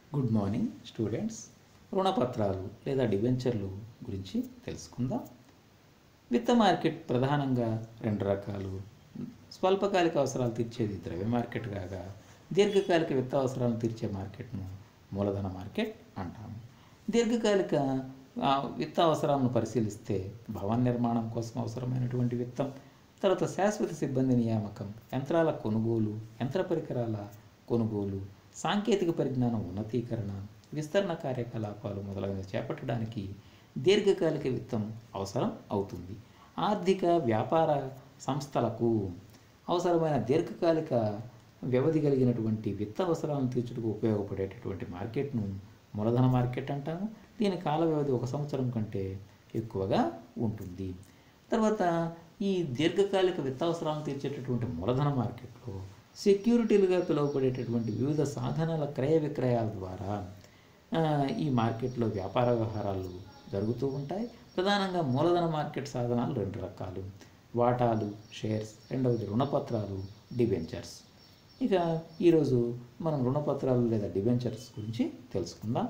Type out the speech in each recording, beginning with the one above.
good morning students రుణపత్రాలు లేదా డిబెంచర్లు గురించి తెలుసుకుందాం విత్త మార్కెట్ ప్రధానంగా రెండు రకాలు స్వల్పకాలిక అవసరాలు తీర్చేది ద్రవ్య మార్కెట్ కాగా దీర్ఘకాలిక విత్త అవసరాలను తీర్చే మార్కెట్ను మూలధన మార్కెట్ అంటాము దీర్ఘకాలిక ఆ, విత్త అవసరాలను పరిశీలిస్తే భవన నిర్మాణం కోసం అవసరమైనటువంటి విత్తం తర్వాత శాశ్వత సిబ్బంది నియామకం యంత్రాల కొనుగోలు యంత్ర పరికరాల కొనుగోలు సాంకేతిక పరిజ్ఞానం ఉన్నతీకరణ విస్తరణ కార్యకలాపాలు మొదలైనవి చేపట్టడానికి దీర్ఘకాలిక విత్తం అవసరం అవుతుంది ఆర్థిక వ్యాపార సంస్థలకు అవసరమైన దీర్ఘకాలిక వ్యవధి కలిగినటువంటి విత్త అవసరాలను తీర్చుటకు ఉపయోగపడేటటువంటి మార్కెట్ను మూలధన మార్కెట్ అంటాము దీని కాల వ్యవధి ఒక సంవత్సరం కంటే ఎక్కువగా ఉంటుంది తర్వాత ఈ దీర్ఘకాలిక విత్త అవసరాలను తీర్చేటటువంటి మూలధన మార్కెట్లో సెక్యూరిటీలుగా పిలువబడేటటువంటి వివిధ సాధనాల క్రయ విక్రయాల ద్వారా ఆ, ఈ మార్కెట్లో వ్యాపార వ్యవహారాలు జరుగుతూ ఉంటాయి ప్రధానంగా మూలధన మార్కెట్ సాధనాలు రెండు రకాలు వాటాలు షేర్స్ రెండవది రుణపత్రాలు డిబెంచర్స్ ఇక ఈరోజు మనం రుణపత్రాలు లేదా డిబెంచర్స్ గురించి తెలుసుకుందాం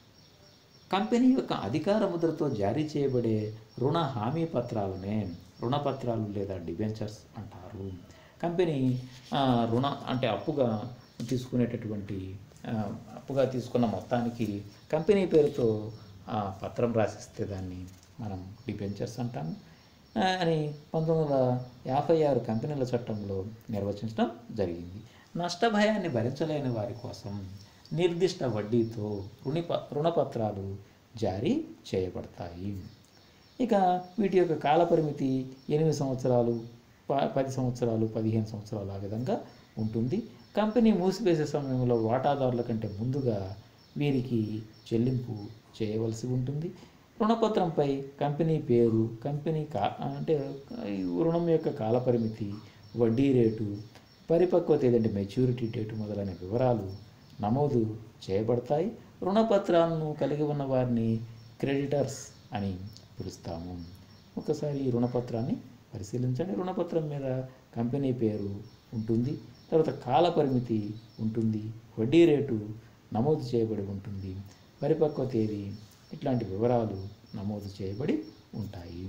కంపెనీ యొక్క అధికార ముద్రతో జారీ చేయబడే రుణ హామీ పత్రాలనే రుణపత్రాలు లేదా డిబెంచర్స్ అంటారు కంపెనీ ఆ, రుణ అంటే అప్పుగా తీసుకునేటటువంటి ఆ, అప్పుగా తీసుకున్న మొత్తానికి కంపెనీ పేరుతో ఆ, పత్రం రాసిస్తే దాన్ని మనం డిబెంచర్స్ అంటాము ఆ, అని పంతొమ్మిది వందల యాభై ఆరు కంపెనీల చట్టంలో నిర్వచించడం జరిగింది నష్టభయాన్ని భరించలేని వారి కోసం నిర్దిష్ట వడ్డీతో రుణిప రుణపత్రాలు జారీ చేయబడతాయి ఇక వీటి యొక్క కాలపరిమితి ఎనిమిది సంవత్సరాలు ప పది సంవత్సరాలు పదిహేను సంవత్సరాలు ఆ విధంగా ఉంటుంది కంపెనీ మూసివేసే సమయంలో వాటాదారుల కంటే ముందుగా వీరికి చెల్లింపు చేయవలసి ఉంటుంది రుణపత్రంపై కంపెనీ పేరు కంపెనీ కా అంటే ఈ రుణం యొక్క కాలపరిమితి వడ్డీ రేటు పరిపక్వత ఏదంటే మెచ్యూరిటీ డేటు మొదలైన వివరాలు నమోదు చేయబడతాయి రుణపత్రాలను కలిగి ఉన్న వారిని క్రెడిటర్స్ అని పిలుస్తాము ఒకసారి ఈ రుణపత్రాన్ని పరిశీలించండి రుణపత్రం మీద కంపెనీ పేరు ఉంటుంది తర్వాత కాల పరిమితి ఉంటుంది వడ్డీ రేటు నమోదు చేయబడి ఉంటుంది పరిపక్వ తేదీ ఇట్లాంటి వివరాలు నమోదు చేయబడి ఉంటాయి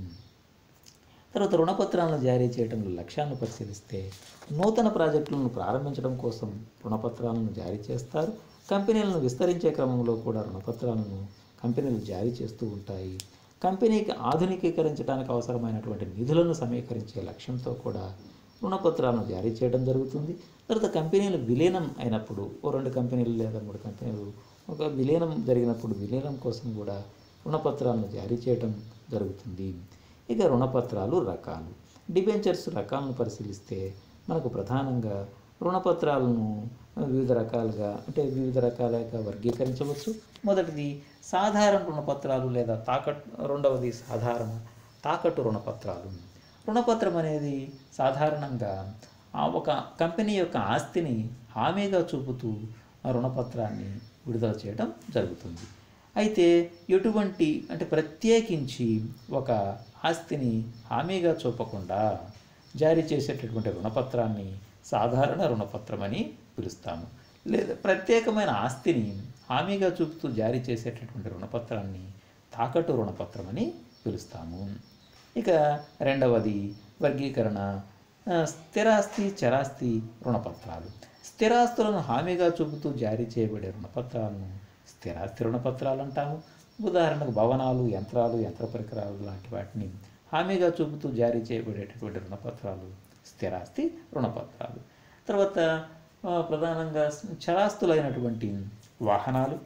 తర్వాత రుణపత్రాలను జారీ చేయడంలో లక్ష్యాలను పరిశీలిస్తే నూతన ప్రాజెక్టులను ప్రారంభించడం కోసం రుణపత్రాలను జారీ చేస్తారు కంపెనీలను విస్తరించే క్రమంలో కూడా రుణపత్రాలను కంపెనీలు జారీ చేస్తూ ఉంటాయి కంపెనీకి ఆధునికీకరించడానికి అవసరమైనటువంటి నిధులను సమీకరించే లక్ష్యంతో కూడా రుణపత్రాలను జారీ చేయడం జరుగుతుంది తర్వాత కంపెనీలు విలీనం అయినప్పుడు ఓ రెండు కంపెనీలు లేదా మూడు కంపెనీలు ఒక విలీనం జరిగినప్పుడు విలీనం కోసం కూడా రుణపత్రాలను జారీ చేయడం జరుగుతుంది ఇక రుణపత్రాలు రకాలు డిబెంచర్స్ రకాలను పరిశీలిస్తే మనకు ప్రధానంగా రుణపత్రాలను వివిధ రకాలుగా అంటే వివిధ రకాలుగా వర్గీకరించవచ్చు మొదటిది సాధారణ రుణపత్రాలు లేదా తాకట్టు రెండవది సాధారణ తాకట్టు రుణపత్రాలు రుణపత్రం అనేది సాధారణంగా ఆ ఒక కంపెనీ యొక్క ఆస్తిని హామీగా చూపుతూ ఆ రుణపత్రాన్ని విడుదల చేయడం జరుగుతుంది అయితే ఎటువంటి అంటే ప్రత్యేకించి ఒక ఆస్తిని హామీగా చూపకుండా జారీ చేసేటటువంటి రుణపత్రాన్ని సాధారణ రుణపత్రం అని పిలుస్తాము లేదా ప్రత్యేకమైన ఆస్తిని హామీగా చూపుతూ జారీ చేసేటటువంటి రుణపత్రాన్ని తాకట్టు రుణపత్రం అని పిలుస్తాము ఇక రెండవది వర్గీకరణ ఆ, స్థిరాస్తి చరాస్తి రుణపత్రాలు స్థిరాస్తులను హామీగా చూపుతూ జారీ చేయబడే రుణపత్రాలను స్థిరాస్తి రుణపత్రాలు అంటాము ఉదాహరణకు భవనాలు యంత్రాలు యంత్ర పరికరాలు లాంటి వాటిని హామీగా చూపుతూ జారీ చేయబడేటటువంటి రుణపత్రాలు స్థిరాస్తి రుణపత్రాలు తర్వాత ఆ, ప్రధానంగా చరాస్తులైనటువంటి వాహనాలు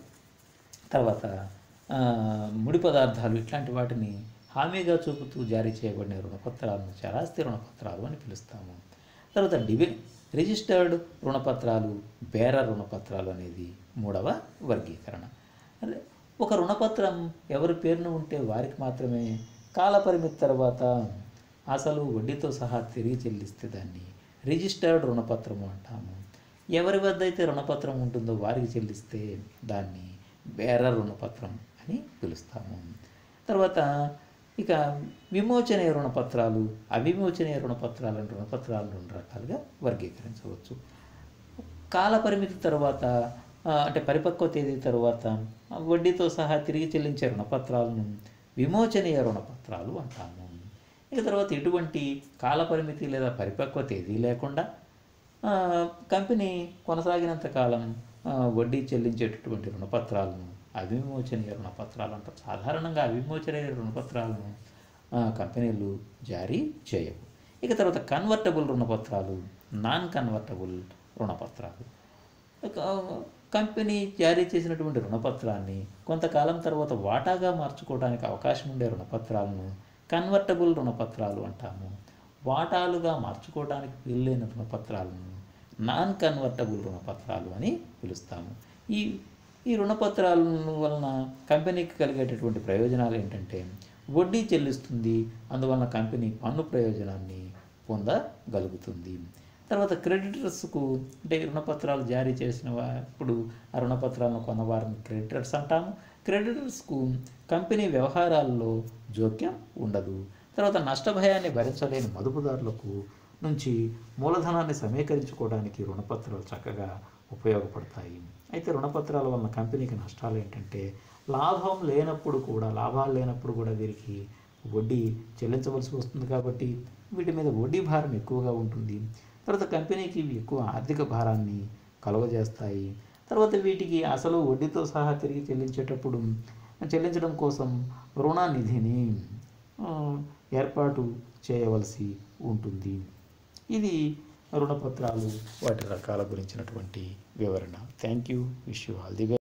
తర్వాత ఆ, ముడి పదార్థాలు ఇట్లాంటి వాటిని హామీగా చూపుతూ జారీ చేయబడిన రుణపత్రాలను చరాస్తి రుణపత్రాలు అని పిలుస్తాము తర్వాత డిబే రిజిస్టర్డ్ రుణపత్రాలు బేర రుణపత్రాలు అనేది మూడవ వర్గీకరణ అదే ఒక రుణపత్రం ఎవరి పేరున ఉంటే వారికి మాత్రమే కాలపరిమితి తర్వాత అసలు వడ్డీతో సహా తిరిగి చెల్లిస్తే దాన్ని రిజిస్టర్డ్ రుణపత్రము అంటాము ఎవరి వద్ద అయితే రుణపత్రం ఉంటుందో వారికి చెల్లిస్తే దాన్ని బేర రుణపత్రం అని పిలుస్తాము తర్వాత ఇక విమోచనీయ రుణపత్రాలు అవిమోచనీయ రుణపత్రాలను రుణపత్రాలను రెండు రకాలుగా వర్గీకరించవచ్చు కాల పరిమితి తర్వాత ఆ, అంటే పరిపక్వ తేదీ తరువాత ఆ, వడ్డీతో సహా తిరిగి చెల్లించే రుణపత్రాలను విమోచనీయ రుణపత్రాలు అంటాము ఇక తర్వాత ఎటువంటి కాలపరిమితి లేదా పరిపక్వ తేదీ లేకుండా ఆ, కంపెనీ కొనసాగినంత కాలం ఆ, వడ్డీ చెల్లించేటటువంటి రుణపత్రాలను అవిమోచనీయ రుణపత్రాలు అంటారు సాధారణంగా అవిమోచనీయ రుణపత్రాలను ఆ, కంపెనీలు జారీ చేయవు ఇక తర్వాత కన్వర్టబుల్ రుణపత్రాలు నాన్ కన్వర్టబుల్ రుణపత్రాలు ఇక, కంపెనీ జారీ చేసినటువంటి రుణపత్రాన్ని కొంతకాలం తర్వాత వాటాగా మార్చుకోవడానికి అవకాశం ఉండే రుణపత్రాలను కన్వర్టబుల్ రుణపత్రాలు అంటాము వాటాలుగా మార్చుకోవడానికి వీలైన రుణపత్రాలను నాన్ కన్వర్టబుల్ రుణపత్రాలు అని పిలుస్తాము ఈ ఈ రుణపత్రాల వలన కంపెనీకి కలిగేటటువంటి ప్రయోజనాలు ఏంటంటే వడ్డీ చెల్లిస్తుంది అందువలన కంపెనీ పన్ను ప్రయోజనాన్ని పొందగలుగుతుంది తర్వాత క్రెడిటర్స్కు అంటే రుణపత్రాలు జారీ చేసిన ఇప్పుడు ఆ రుణపత్రాలను కొన్నవారిని క్రెడిటర్స్ అంటాము క్రెడిటర్స్కు కంపెనీ వ్యవహారాల్లో జోక్యం ఉండదు తర్వాత నష్టభయాన్ని భరించలేని మదుపుదారులకు నుంచి మూలధనాన్ని సమీకరించుకోవడానికి రుణపత్రాలు చక్కగా ఉపయోగపడతాయి అయితే రుణపత్రాల వలన కంపెనీకి నష్టాలు ఏంటంటే లాభం లేనప్పుడు కూడా లాభాలు లేనప్పుడు కూడా వీరికి వడ్డీ చెల్లించవలసి వస్తుంది కాబట్టి వీటి మీద వడ్డీ భారం ఎక్కువగా ఉంటుంది తర్వాత కంపెనీకి ఇవి ఎక్కువ ఆర్థిక భారాన్ని కలుగజేస్తాయి తర్వాత వీటికి అసలు వడ్డీతో సహా తిరిగి చెల్లించేటప్పుడు చెల్లించడం కోసం రుణ నిధిని ఆ, ఏర్పాటు చేయవలసి ఉంటుంది ఇది రుణపత్రాలు వాటి రకాల గురించినటువంటి వివరణ thank you wish you all the